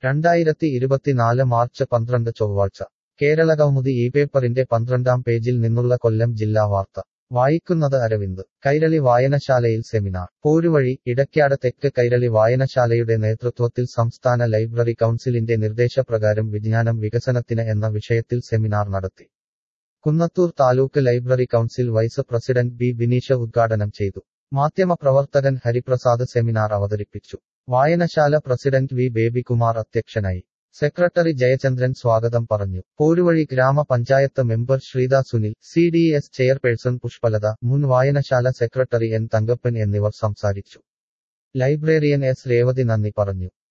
രണ്ടായിരത്തി ഇരുപത്തിനാല് മാർച്ച് പന്ത്രണ്ട് ചൊവ്വാഴ്ച കേരളകൗമുദി ഈ പേപ്പറിന്റെ പന്ത്രണ്ടാം പേജിൽ നിന്നുള്ള കൊല്ലം ജില്ലാ വാർത്ത വായിക്കുന്നത് അരവിന്ദ് കൈരളി വായനശാലയിൽ സെമിനാർ പോരുവഴി ഇടയ്ക്കാട് തെക്ക് കൈരളി വായനശാലയുടെ നേതൃത്വത്തിൽ സംസ്ഥാന ലൈബ്രറി കൗൺസിലിന്റെ നിർദ്ദേശപ്രകാരം വിജ്ഞാനം വികസനത്തിന് എന്ന വിഷയത്തിൽ സെമിനാർ നടത്തി Kunnathur taluk library council vice president B Bineesh ഉദ്ഘാടനം ചെയ്തു മാധ്യമപ്രവർത്തകൻ ഹരിപ്രസാദ് സെമിനാർ അവതരിപ്പിച്ചു വായനശാല പ്രസിഡന്റ് വി ബേബികുമാർ അധ്യക്ഷനായി സെക്രട്ടറി ജയചന്ദ്രൻ സ്വാഗതം പറഞ്ഞു പോരുവഴി ഗ്രാമപഞ്ചായത്ത് member Shritha Sunil C D S chairperson Pushpalatha മുൻ വായനശാല സെക്രട്ടറി എൻ തങ്കപ്പൻ എന്നിവർ സംസാരിച്ചു ലൈബ്രറിയൻ എസ് രേവതി നന്ദി പറഞ്ഞു